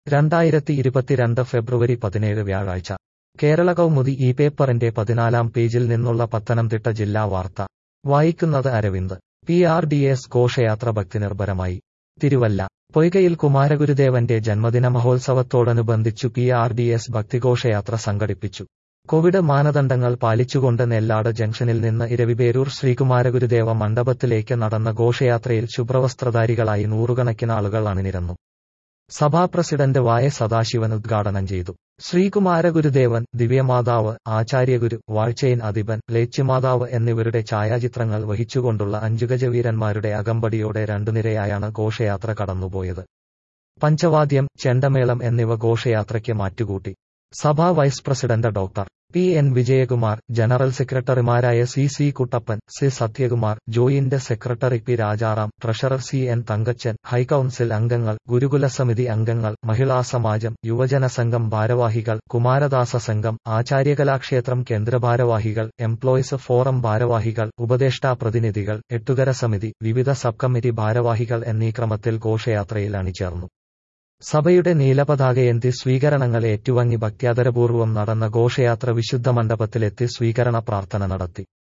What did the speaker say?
രണ്ടായിരത്തി ഇരുപത്തിരണ്ട് ഫെബ്രുവരി പതിനേഴ് വ്യാഴാഴ്ച കേരള കൗമുദി ഈ പേപ്പറിന്റെ പതിനാലാം പേജിൽ നിന്നുള്ള പത്തനംതിട്ട ജില്ലാ വാർത്ത വായിക്കുന്നത് Aravind P R D S ഘോഷയാത്ര ഭക്തിനിർഭരമായി തിരുവല്ല പൊയ്കയിൽ കുമാരഗുരുദേവന്റെ ജന്മദിന മഹോത്സവത്തോടനുബന്ധിച്ചു പി ആർ ഡി എസ് ഭക്തിഘോഷയാത്ര സംഘടിപ്പിച്ചു കോവിഡ് മാനദണ്ഡങ്ങൾ പാലിച്ചുകൊണ്ട് നെല്ലാട് ജംഗ്ഷനിൽ നിന്ന് ഇരവിപേരൂർ ശ്രീകുമാരഗുരുദേവ മണ്ഡപത്തിലേക്ക് നടന്ന ഘോഷയാത്രയിൽ ശുഭ്രവസ്ത്രധാരികളായി നൂറുകണക്കിന് ആളുകൾ അണിനിരന്നു സഭാ പ്രസിഡന്റ് വായ സദാശിവൻ ഉദ്ഘാടനം ചെയ്തു ശ്രീകുമാരഗുരുദേവൻ ദിവ്യമാതാവ് ആചാര്യഗുരു വാഴ്ചയിൻ അധിപൻ ലേച്ചിമാതാവ് എന്നിവരുടെ ഛായാചിത്രങ്ങൾ വഹിച്ചുകൊണ്ടുള്ള അഞ്ചുഗജവീരന്മാരുടെ അകമ്പടിയോടെ രണ്ടുനിരയായാണ് ഘോഷയാത്ര കടന്നുപോയത് പഞ്ചവാദ്യം ചെണ്ടമേളം എന്നിവ ഘോഷയാത്രയ്ക്ക് മാറ്റുകൂട്ടി സഭാ vice president doctor P N Vijayakumar general സെക്രട്ടറിമാരായ C C Kuttappan C Sathyakumar joint secretary P Rajaram treasurer C N Thankachan high council അംഗങ്ങൾ ഗുരുകുല സമിതി അംഗങ്ങൾ മഹിളാ സമാജം യുവജന സംഘം ഭാരവാഹികൾ കുമാരദാസ സംഘം ആചാര്യകലാക്ഷേത്രം കേന്ദ്ര ഭാരവാഹികൾ എംപ്ലോയീസ് ഫോറം ഭാരവാഹികൾ ഉപദേഷ്ടാ പ്രതിനിധികൾ എട്ടുകര സമിതി വിവിധ സബ് കമ്മിറ്റി ഭാരവാഹികൾ എന്നീ ക്രമത്തിൽ ഘോഷയാത്രയിൽ അണിചേർന്നു സഭയുടെ നീലപതാകയേന്തി സ്വീകരണങ്ങൾ ഏറ്റുവാങ്ങി ഭക്ത്യാദരപൂർവ്വം നടന്ന ഘോഷയാത്ര വിശുദ്ധ മണ്ഡപത്തിലെത്തി സ്വീകരണ പ്രാർത്ഥന നടത്തി